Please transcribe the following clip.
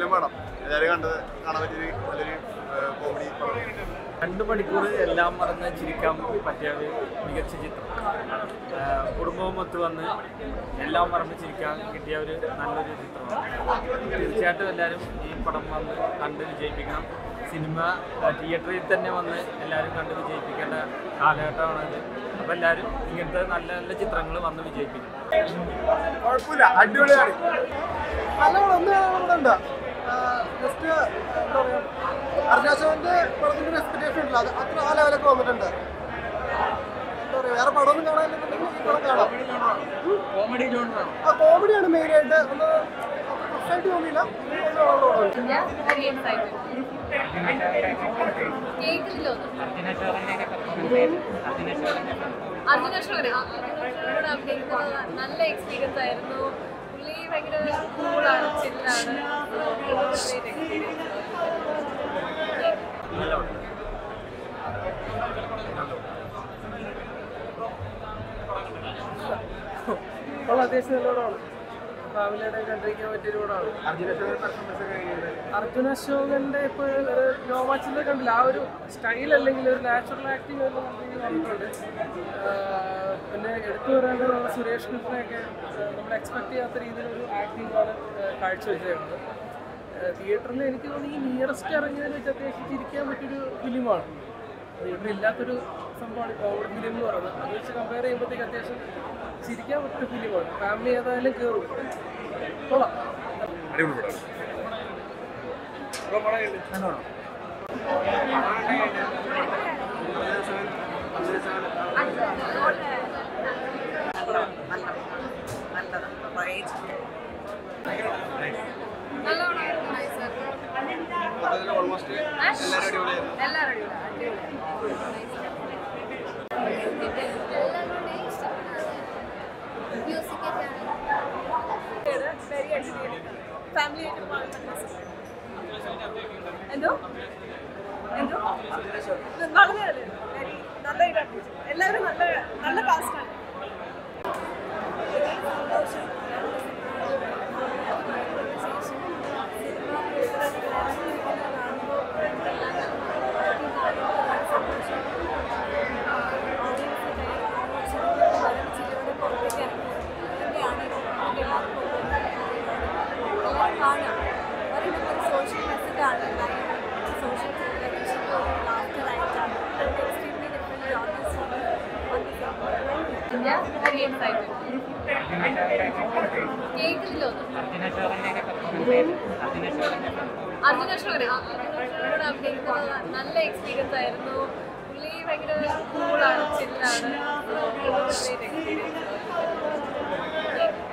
അടിപൊളി പടം എല്ലാവരും കണ്ടത് കാണാൻ പറ്റിയൊരു നല്ലൊരു കോമഡി രണ്ട് മണിക്കൂർ എല്ലാം മറന്ന് ചിരിക്കാൻ പറ്റിയ ഒരു മികച്ച ചിത്രം ആ, കുടുംബവും ഒത്ത് വന്ന് എല്ലാം മറന്ന് ചിരിക്കാൻ കിട്ടിയ ഒരു നല്ലൊരു ചിത്രമാണ് തീർച്ചയായിട്ടും എല്ലാവരും ഈ പടം വന്ന് കണ്ട് വിജയിപ്പിക്കണം സിനിമ ആ, തിയേറ്ററിൽ തന്നെ വന്ന് എല്ലാവരും കണ്ട് വിജയിപ്പിക്കേണ്ട കാലഘട്ടമാണിത് അപ്പോൾ എല്ലാവരും ഇങ്ങനത്തെ നല്ല നല്ല ചിത്രങ്ങൾ വന്ന് വിജയിപ്പിക്കണം കുഴപ്പമില്ല അടിപൊളിയാണ് നല്ല പടം ഒന്ന് കാണാൻ ഉണ്ട് ജസ്റ്റ് എന്താ പറയുക അർജാശോന്റെ പടത്തിന്റെ എക്സ്പെക്ടേഷൻ ഇല്ല അത് അത്ര ആ ലെവലൊക്കെ വന്നിട്ടുണ്ട് എന്താ പറയുക വേറെ പടമൊന്നും കാണാനില്ലെന്നുണ്ടെങ്കിൽ ഈ പടം കാണാം കോമഡി ജോണറാണ് ആ കോമഡിയാണ് മെയിൻ ആയിട്ട് ഒന്ന് ഫ്രഷായിട്ട് തോന്നിയില്ല ഇനി ഒന്ന് കാണാനുള്ള പടം ഞാൻ very excited. കേൾക്കുന്നില്ല ഒന്നും. അർജുന അശോകനെ അർജുനോട് അഭിനയിക്കുന്നത് നല്ല എക്സ്പീരിയൻസ് ആയിരുന്നു പുള്ളി ഭയങ്കര കൂളാണ് ചില്ലാണ് എക്സ്പീരിയൻസ് അപ്പോൾ അത്യാവശ്യം നല്ല പടമാണ് ഫാമിലിയുടെ കണ്ടിരിക്കാൻ പറ്റിയൊരു പടമാണ് അർജുന അശോകന്റെ ഇപ്പോൾ ഒരു നോമാച്ചിന്റെ കണ്ടില്ല ആ ഒരു സ്റ്റൈൽ അല്ലെങ്കിൽ ഒരു നാച്ചുറൽ ആക്ടിങ് ഒക്കെ നമുക്ക് വന്നിട്ടുണ്ട് ആഹ് പിന്നെ എടുത്തു പറയേണ്ടത് നമ്മുടെ സുരേഷ് കൃഷ്ണയൊക്കെ ആഹ് നമ്മൾ എക്സ്പെക്ട് ചെയ്യാത്ത രീതിയിലൊരു ആക്ടിംഗ് ആണ് ആഹ് കാഴ്ചവെച്ചേക്കുന്നത് തിയേറ്ററിൽ എനിക്ക് തോന്നുന്നു ഈ നിയറസ്റ്റ് ഇറങ്ങിയതിൽ വെച്ച് അത്യാവശ്യം ചിരിക്കാൻ പറ്റിയൊരു ഫിലിമാണ് തിയേറ്ററിൽ ഇല്ലാത്തൊരു സംഭവമാണ് കോമഡി ഫിലിം എന്ന് പറയുന്നത് അത് വെച്ച് കമ്പയർ ചെയ്യുമ്പോഴത്തേക്ക് അത്യാവശ്യം ചിരിക്കാൻ പറ്റിയ ഫിലിമാണ് ഫാമിലി ഏതായാലും കയറും കൊള്ളാം അടിപൊളി പടം നല്ലോണം നൈസ് ഓൾമോസ്റ്റ് എല്ലാവരും അടിപൊളിയായിരുന്നു എല്ലാവരും ഫാമിലി എന്തോ എന്തോ വളരെ നല്ല ഇതാണ് എല്ലാവരും നല്ല നല്ല കാസ്റ്റാണ് സോഷ്യൽ മെസ്സേജ് ആണ് സോഷ്യൽ ലാഫ്റ്റർ ആയിട്ടാണ് എക്സ്ട്രീംലി ഡിഫറെൻറ്റ് ഓർഗൻസ് ഞാൻ very excited. കേൾക്കുന്നില്ല ഒന്നും. അർജുന അശോകനെ അർജുനോട് അഭിനയിക്കുന്നത് നല്ല എക്സ്പീരിയൻസ് ആയിരുന്നു പുള്ളി ഭയങ്കര കൂളാണ് ചില്ലാണ്